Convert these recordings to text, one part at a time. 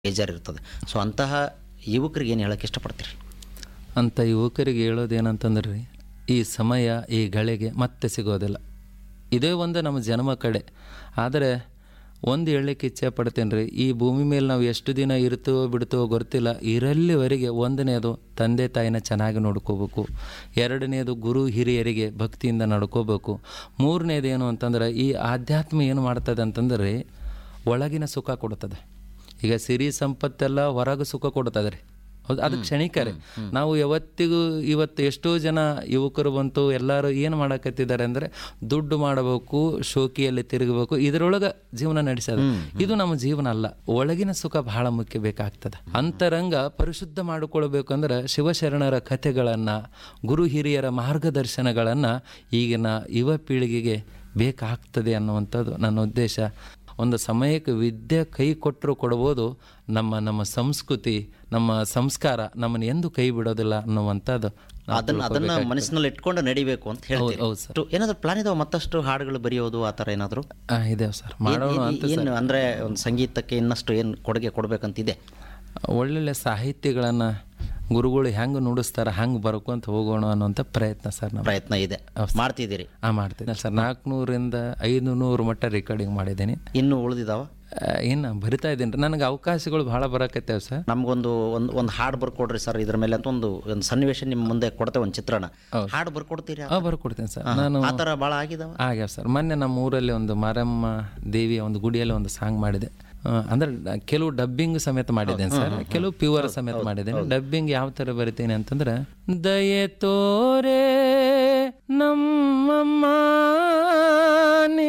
ಬೇಜಾರಿರ್ತದೆ so ಅಂತಹ ಯುವಕರಿಗೆ ಏನು ಹೇಳಕ್ಕೆ ಇಷ್ಟಪಡ್ತೀರಿ ಅಂಥ ಯುವಕರಿಗೆ ಹೇಳೋದೇನಂತಂದ್ರೆ ರೀ ಈ ಸಮಯ ಈ ಗಳಿಗೆ ಮತ್ತೆ ಸಿಗೋದಿಲ್ಲ ಇದೇ ಒಂದು ನಮ್ಮ ಜನ್ಮ ಕಡೆ ಆದರೆ ಒಂದು ಹೇಳಲಿಕ್ಕೆ ಇಚ್ಛೆ ಪಡ್ತೇನೆ ರೀ ಈ ಭೂಮಿ ಮೇಲೆ ನಾವು ಎಷ್ಟು ದಿನ ಇರ್ತೀವೋ ಬಿಡ್ತೀವೋ ಗೊತ್ತಿಲ್ಲ ಇರಲ್ಲಿವರೆಗೆ ಒಂದನೇದು ತಂದೆ ತಾಯಿನ ಚೆನ್ನಾಗಿ ನೋಡ್ಕೋಬೇಕು ಎರಡನೇದು ಗುರು ಹಿರಿಯರಿಗೆ ಭಕ್ತಿಯಿಂದ ನಡ್ಕೋಬೇಕು ಮೂರನೇದು ಏನು ಅಂತಂದ್ರೆ ಈ ಆಧ್ಯಾತ್ಮ ಏನು ಮಾಡ್ತದೆ ಅಂತಂದ್ರೆ ಒಳಗಿನ ಸುಖ ಕೊಡ್ತದೆ ಈಗ ಸಿರಿ ಸಂಪತ್ತೆಲ್ಲ ಹೊರಗೆ ಸುಖ ಕೊಡ್ತದೆ ರೀ ಹೌದು ಅದು ಕ್ಷಣಿಕ ರೀ ನಾವು ಯಾವತ್ತಿಗೂ ಇವತ್ತು ಎಷ್ಟೋ ಜನ ಯುವಕರು ಬಂತು ಎಲ್ಲರೂ ಏನು ಮಾಡಕತ್ತಿದ್ದಾರೆ ಅಂದರೆ ದುಡ್ಡು ಮಾಡಬೇಕು ಶೋಕಿಯಲ್ಲಿ ತಿರುಗಬೇಕು ಇದರೊಳಗೆ ಜೀವನ ನಡೆಸೋದು ಇದು ನಮ್ಮ ಜೀವನ ಅಲ್ಲ ಒಳಗಿನ ಸುಖ ಬಹಳ ಮುಖ್ಯ ಬೇಕಾಗ್ತದೆ ಅಂತರಂಗ ಪರಿಶುದ್ಧ ಮಾಡಿಕೊಳ್ಬೇಕು ಅಂದ್ರೆ ಶಿವಶರಣರ ಕಥೆಗಳನ್ನು ಗುರು ಹಿರಿಯರ ಮಾರ್ಗದರ್ಶನಗಳನ್ನು ಈಗಿನ ಯುವ ಪೀಳಿಗೆಗೆ ಬೇಕಾಗ್ತದೆ ಅನ್ನುವಂಥದ್ದು ನನ್ನ ಉದ್ದೇಶ ಒಂದು ಸಮಯಕ್ಕೆ ವಿದ್ಯೆ ಕೈ ಕೊಟ್ಟರು ಕೊಡ್ಬೋದು ನಮ್ಮ ನಮ್ಮ ಸಂಸ್ಕೃತಿ ನಮ್ಮ ಸಂಸ್ಕಾರ ನಮ್ಮನ್ನು ಎಂದು ಕೈ ಬಿಡೋದಿಲ್ಲ ಅನ್ನುವಂಥದ್ದು ನಾವು ಅದನ್ನ ಅದನ್ನ ಮನಸ್ಸಿನಲ್ಲಿ ಇಟ್ಕೊಂಡು ನಡಿಬೇಕು ಅಂತ ಹೇಳ್ತೀವಿ ಹೌದು ಸರ್ ಅಷ್ಟು ಏನಾದ್ರು ಪ್ಲಾನ್ ಇದಾವ ಮತ್ತಷ್ಟು ಹಾಡುಗಳು ಬರೆಯೋದು ಆ ಥರ ಏನಾದರೂ ಆ, ಇದೆ ಸರ್ ಮಾಡೋಣ ಅಂತ ಏನು ಅಂದರೆ ಒಂದು ಸಂಗೀತಕ್ಕೆ ಇನ್ನಷ್ಟು ಏನು ಕೊಡುಗೆ ಕೊಡ್ಬೇಕಂತಿದೆ ಒಳ್ಳೊಳ್ಳೆ ಸಾಹಿತ್ಯಗಳನ್ನು ಗುರುಗಳು ಹೆಂಗೆ ನುಡಿಸ್ತಾರೆ ಹಂಗೆ ಬರ್ಕೊಂತ ಹೋಗೋಣ ಅನ್ನೋಂಥ ಪ್ರಯತ್ನ ಸರ್ ನಾವು ಪ್ರಯತ್ನ ಇದೆ ಮಾಡ್ತಿದ್ದೀರಿ ಹಾಂ ಮಾಡ್ತೀನಿ ಸರ್ ನಾಲ್ಕುನೂರಿಂದ ಐದುನೂರು ಮಟ್ಟ ರೆಕಾರ್ಡಿಂಗ್ ಮಾಡಿದ್ದೀನಿ ಇನ್ನೂ ಉಳಿದಿದಾವ ಇನ್ನು ಬರಿತಾ ಇದ್ದೀನಿ ರೀ ನನಗೆ ಅವಕಾಶಗಳು ಭಾಳ ಬರಕತ್ತೇವೆ ಸರ್ ನಮಗೊಂದು ಒಂದು ಒಂದು ಹಾಡು ಬರ್ಕೊಡ್ರಿ ಸರ್ ಇದ್ರ ಮೇಲೆ ಅಂತ ಒಂದು ಒಂದು ಸನ್ನಿವೇಶ ನಿಮ್ಮ ಮುಂದೆ ಕೊಡ್ತೇವೆ ಒಂದು ಚಿತ್ರಣ ಹಾಡು ಬರ್ಕೊಡ್ತೀರಾ ಹಾಂ ಬರ್ಕೊಡ್ತೀನಿ ಸರ್ ನಾನು ಆ ಥರ ಭಾಳ ಆಗಿದಾವ ಆಗ್ಯಾವ ಸರ್ ಮೊನ್ನೆ ನಮ್ಮ ಊರಲ್ಲಿ ಒಂದು ಮಾರಮ್ಮ ದೇವಿಯ ಒಂದು ಗುಡಿಯಲ್ಲಿ ಒಂದು ಸಾಂಗ್ ಮಾಡಿದೆ ಆ, ಅಂದ್ರೆ ಡ- ಕೆಲವು ಡಬ್ಬಿಂಗ್ ಸಮೇತ ಮಾಡಿದ್ದೇನೆ ಸರ್ ಕೆಲವು ಪ್ಯೂರ್ ಸಮೇತ ಮಾಡಿದ್ದೇನೆ ಡಬ್ಬಿಂಗ್ ಯಾವ ಥರ ಬರಿತೀನಿ ಅಂತಂದ್ರೆ ದಯೆ ತೋರೆ ನಮ್ಮಮ್ಮ ನೀ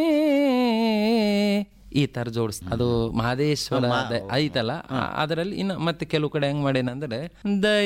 ಈ ಥರ ಜೋಡಿಸ್ ಅದು ಮಹದೇಶ್ವರ ದ- ಐತಲ್ಲ ಅದರಲ್ಲಿ ಇನ್ನು ಮತ್ತೆ ಕೆಲವು ಕಡೆ ಹೆಂಗ್ ಮಾಡೇನಂದ್ರೆ ದಯ